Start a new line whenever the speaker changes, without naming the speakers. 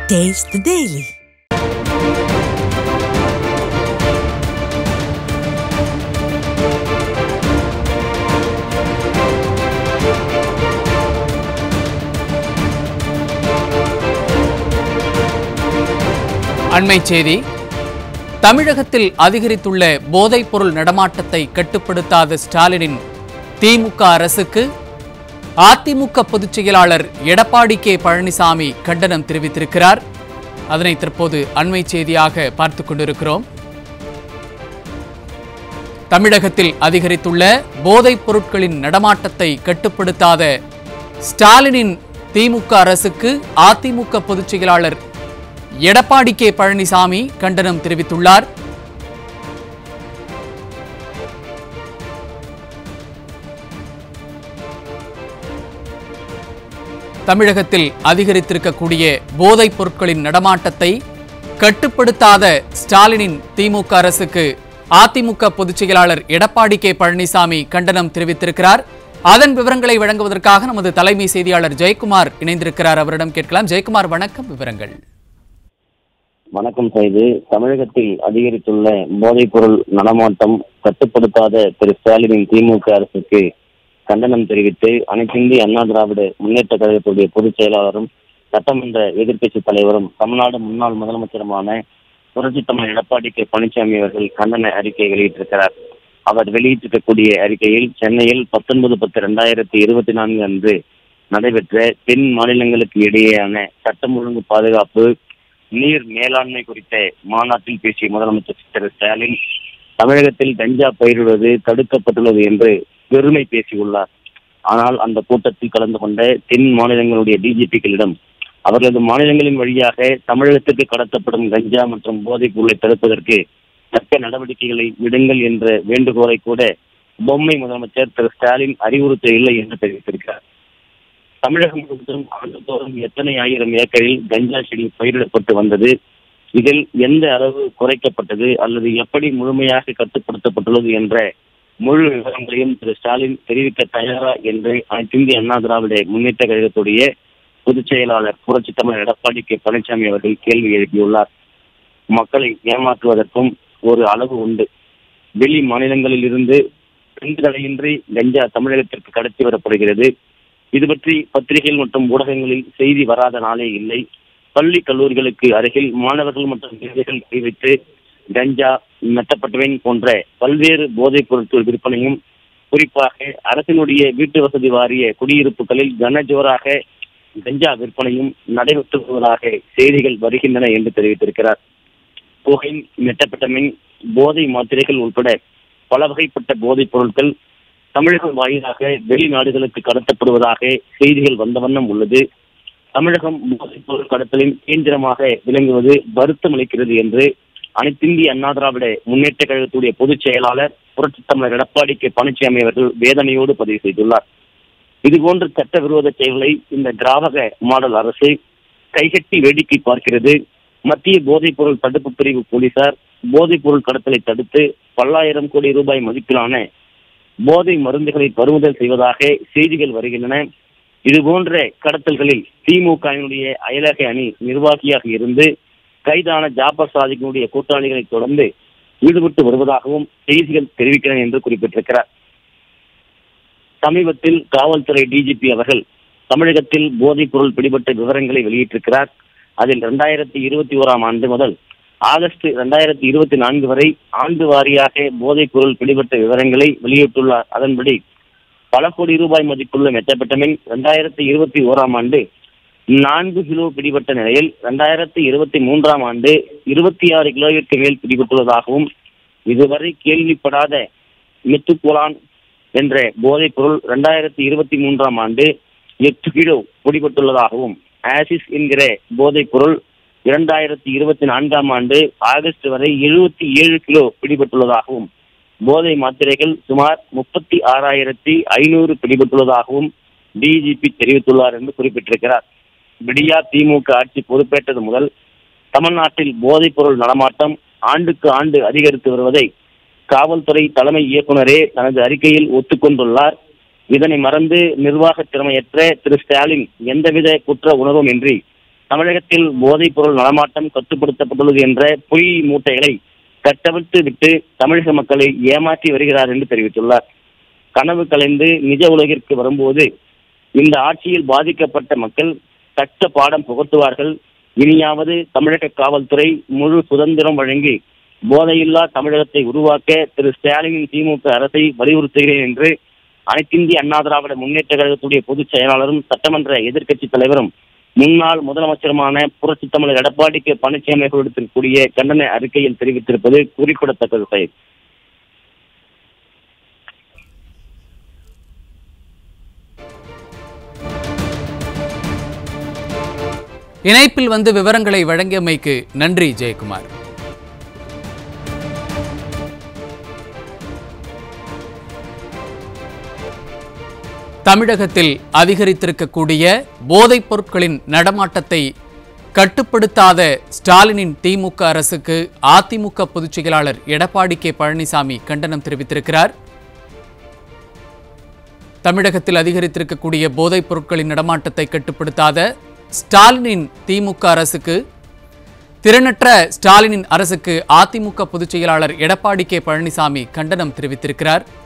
Taste the Daily.
அண்மைச் செய்தி தமிழகத்தில் அதிகரித்துள்ள போதைப் பொருள் நடமாட்டத்தை கட்டுப்படுத்தாத ஸ்டாலினின் திமுக அரசுக்கு அதிமுக பொதுச் செயலாளர் எடப்பாடி கே பழனிசாமி கண்டனம் தெரிவித்திருக்கிறார் அதனை தற்போது அண்மைச் செய்தியாக பார்த்துக் கொண்டிருக்கிறோம் தமிழகத்தில் அதிகரித்துள்ள போதைப் பொருட்களின் நடமாட்டத்தை கட்டுப்படுத்தாத ஸ்டாலினின் திமுக அரசுக்கு அதிமுக பொதுச் செயலாளர் எடப்பாடி கே பழனிசாமி கண்டனம் தெரிவித்துள்ளார் தமிழகத்தில் அதிகரித்திருக்கக்கூடிய போதைப் பொருட்களின் நடமாட்டத்தை கட்டுப்படுத்தாத ஸ்டாலினின் திமுக அரசுக்கு அதிமுக பொதுச் செயலாளர் எடப்பாடி கே பழனிசாமி கண்டனம் தெரிவித்திருக்கிறார் அதன் விவரங்களை வழங்குவதற்காக நமது தலைமை செய்தியாளர் ஜெயக்குமார் இணைந்திருக்கிறார் அவரிடம் கேட்கலாம் ஜெயக்குமார் வணக்கம் விவரங்கள்
வணக்கம் செய்து தமிழகத்தில் அதிகரித்துள்ள போதைப் பொருள் நடமாட்டம் கட்டுப்படுத்தாத திரு ஸ்டாலினின் திமுக அரசுக்கு கண்டனம் தெரிவித்து அனைத்திந்திய அண்ணா திராவிட முன்னேற்ற கழகத்துடைய பொதுச் செயலாளரும் சட்டமன்ற எதிர்க்கட்சி தலைவரும் தமிழ்நாடு முன்னாள் முதலமைச்சருமான புரட்சி தமிழ் எடப்பாடி கே பழனிசாமி அவர்கள் கண்டன அறிக்கை வெளியிட்டிருக்கிறார் அவர் வெளியிட்டிருக்கக்கூடிய அறிக்கையில் சென்னையில் பத்தொன்பது பத்து ரெண்டாயிரத்தி இருபத்தி நான்கு அன்று நடைபெற்ற தென் மாநிலங்களுக்கு இடையேயான சட்டம் ஒழுங்கு பாதுகாப்பு நீர் மேலாண்மை குறித்த மாநாட்டில் பேசிய முதலமைச்சர் திரு ஸ்டாலின் தமிழகத்தில் கஞ்சா பயிரிடுவது தடுக்கப்பட்டுள்ளது என்று பெருமை பேசியுள்ளார் ஆனால் அந்த கூட்டத்தில் கலந்து கொண்ட தென் மாநிலங்களுடைய டிஜிபிக்களிடம் அவர்களது மாநிலங்களின் வழியாக தமிழகத்திற்கு கடத்தப்படும் கஞ்சா மற்றும் போதைப் பொருளை தடுப்பதற்கு தக்க நடவடிக்கைகளை விடுங்கள் என்ற வேண்டுகோளை கூட பொம்மை முதலமைச்சர் திரு ஸ்டாலின் அறிவுறுத்தவில்லை என்று தெரிவித்திருக்கிறார் தமிழகம் முழுவதும் ஆண்டுதோறும் எத்தனை ஆயிரம் ஏக்கரில் கஞ்சா செடி பயிரிடப்பட்டு வந்தது இதில் எந்த அளவு குறைக்கப்பட்டது அல்லது எப்படி முழுமையாக கட்டுப்படுத்தப்பட்டுள்ளது என்ற முழு விவரங்களையும் திரு ஸ்டாலின் தெரிவிக்க தயாரா என்று அனைத்திந்திய அண்ணா திராவிட முன்னேற்ற கழகத்துடைய பொதுச் செயலாளர் புரட்சி தமிழர் எடப்பாடி கே பழனிசாமி அவர்கள் கேள்வி எழுப்பியுள்ளார் மக்களை ஏமாற்றுவதற்கும் ஒரு அளவு உண்டு வெளி மாநிலங்களில் இருந்து பெண்களையின்றி கஞ்சா தமிழகத்திற்கு கடத்தி வரப்படுகிறது இது பற்றி பத்திரிகைகள் மற்றும் ஊடகங்களில் செய்தி வராத நாளே இல்லை பள்ளி கல்லூரிகளுக்கு அருகில் மாணவர்கள் மற்றும் இளைஞர்கள் கை வைத்து கஞ்சா மெட்டப்பட்டவன் போன்ற பல்வேறு போதைப் பொருட்கள் விற்பனையும் குறிப்பாக அரசினுடைய வீட்டு வசதி வாரிய குடியிருப்புகளில் கனஜோராக கஞ்சா விற்பனையும் நடைபெற்று வருவதாக செய்திகள் வருகின்றன என்று தெரிவித்திருக்கிறார் புகை மெட்டப்பட்டமின் போதை மாத்திரைகள் உட்பட பல வகைப்பட்ட போதைப் பொருட்கள் தமிழகம் வாயிலாக வெளிநாடுகளுக்கு கடத்தப்படுவதாக செய்திகள் வந்த வண்ணம் உள்ளது தமிழகம் போதைப் பொருள் கடத்தலின் கேந்திரமாக விளங்குவது வருத்தம் அளிக்கிறது என்று அனைத்திந்திய அண்ணா திராவிட முன்னேற்ற கழகத்துடைய பொதுச் செயலாளர் புரட்சி தமிழர் எடப்பாடி கே பழனிசாமி அவர்கள் வேதனையோடு பதிவு செய்துள்ளார் இதுபோன்ற சட்டவிரோத செயல்களை இந்த திராவக மாடல் அரசு கைகட்டி வேடிக்கை பார்க்கிறது மத்திய போதைப் பொருள் தடுப்பு பிரிவு போலீசார் போதைப் பொருள் கடத்தலை தடுத்து பல்லாயிரம் கோடி ரூபாய் மதிப்பிலான போதை மருந்துகளை பறிமுதல் செய்வதாக செய்திகள் வருகின்றன இது போன்ற கடத்தல்களில் திமுகவினுடைய அயலக அணி நிர்வாகியாக இருந்து கைதான ஜாபர் சாதிக்கினுடைய கூட்டாளிகளை தொடர்ந்து ஈடுபட்டு வருவதாகவும் செய்திகள் தெரிவிக்கிறேன் என்று குறிப்பிட்டிருக்கிறார் சமீபத்தில் காவல்துறை டிஜிபி அவர்கள் தமிழகத்தில் போதைப் பொருள் பிடிபட்ட விவரங்களை வெளியிட்டிருக்கிறார் அதில் இரண்டாயிரத்தி இருபத்தி ஓராம் ஆண்டு முதல் ஆகஸ்ட் இரண்டாயிரத்தி இருபத்தி நான்கு வரை ஆண்டு வாரியாக போதைப் பொருள் பிடிபட்ட விவரங்களை வெளியிட்டுள்ளார் அதன்படி பல கோடி ரூபாய் மதிப்புள்ள மெட்டப்பட்டமின் இரண்டாயிரத்தி இருபத்தி ஓராம் ஆண்டு நான்கு கிலோ பிடிபட்ட நிலையில் இரண்டாயிரத்தி இருபத்தி மூன்றாம் ஆண்டு இருபத்தி ஆறு கிலோவிற்கு மேல் பிடிபட்டுள்ளதாகவும் இதுவரை கேள்விப்படாத மெத்துக்குலான் என்ற போதைப் பொருள் இரண்டாயிரத்தி இருபத்தி மூன்றாம் ஆண்டு எட்டு கிலோ பிடிபட்டுள்ளதாகவும் ஆசிஸ் என்கிற போதைப் பொருள் இரண்டாயிரத்தி இருபத்தி நான்காம் ஆண்டு ஆகஸ்ட் வரை எழுபத்தி ஏழு கிலோ பிடிபட்டுள்ளதாகவும் போதை மாத்திரைகள் சுமார் முப்பத்தி ஆறாயிரத்தி ஐநூறு பிடிபட்டுள்ளதாகவும் டிஜிபி தெரிவித்துள்ளார் என்று குறிப்பிட்டிருக்கிறார் விடியா திமுக ஆட்சி பொறுப்பேற்றது முதல் தமிழ்நாட்டில் போதைப் பொருள் நடமாட்டம் ஆண்டுக்கு ஆண்டு அதிகரித்து வருவதை காவல்துறை தலைமை இயக்குனரே தனது அறிக்கையில் ஒத்துக்கொண்டுள்ளார் இதனை மறந்து நிர்வாக திறமையற்ற திரு ஸ்டாலின் எந்தவித குற்ற உணர்வும் இன்றி தமிழகத்தில் போதைப் பொருள் நடமாட்டம் கட்டுப்படுத்தப்பட்டுள்ளது என்ற பொய் மூட்டைகளை கட்டவிழ்த்து விட்டு தமிழக மக்களை ஏமாற்றி வருகிறார் என்று தெரிவித்துள்ளார் கனவு கலைந்து நிஜ உலகிற்கு வரும்போது இந்த ஆட்சியில் பாதிக்கப்பட்ட மக்கள் தக்க பாடம் புகட்டுவார்கள் இனியாவது தமிழக காவல்துறை முழு சுதந்திரம் வழங்கி போதையில்லா தமிழகத்தை உருவாக்க திரு ஸ்டாலினின் திமுக அரசை வலியுறுத்துகிறேன் என்று அனைத்திந்திய அண்ணா திராவிட முன்னேற்ற கழகத்துடைய பொதுச் செயலாளரும் சட்டமன்ற எதிர்க்கட்சித் தலைவரும் முன்னாள் முதலமைச்சருமான புரட்சித் தமிழர் எடப்பாடி கே பழனிசாமி அவர்களிடத்திற்குரிய கண்டன அறிக்கையில் தெரிவித்திருப்பது குறிப்பிடத்தக்கது சைத்
இணைப்பில் வந்து விவரங்களை வழங்கியமைக்கு நன்றி ஜெயக்குமார் தமிழகத்தில் அதிகரித்திருக்கக்கூடிய போதைப் பொருட்களின் நடமாட்டத்தை கட்டுப்படுத்தாத ஸ்டாலினின் திமுக அரசுக்கு அதிமுக பொதுச் செயலாளர் எடப்பாடி கே பழனிசாமி கண்டனம் தெரிவித்திருக்கிறார் தமிழகத்தில் அதிகரித்திருக்கக்கூடிய போதைப் பொருட்களின் நடமாட்டத்தை கட்டுப்படுத்தாத ஸ்டாலினின் திமுக அரசுக்கு திறனற்ற ஸ்டாலினின் அரசுக்கு அதிமுக பொதுச் செயலாளர் எடப்பாடி கே பழனிசாமி கண்டனம் தெரிவித்திருக்கிறார்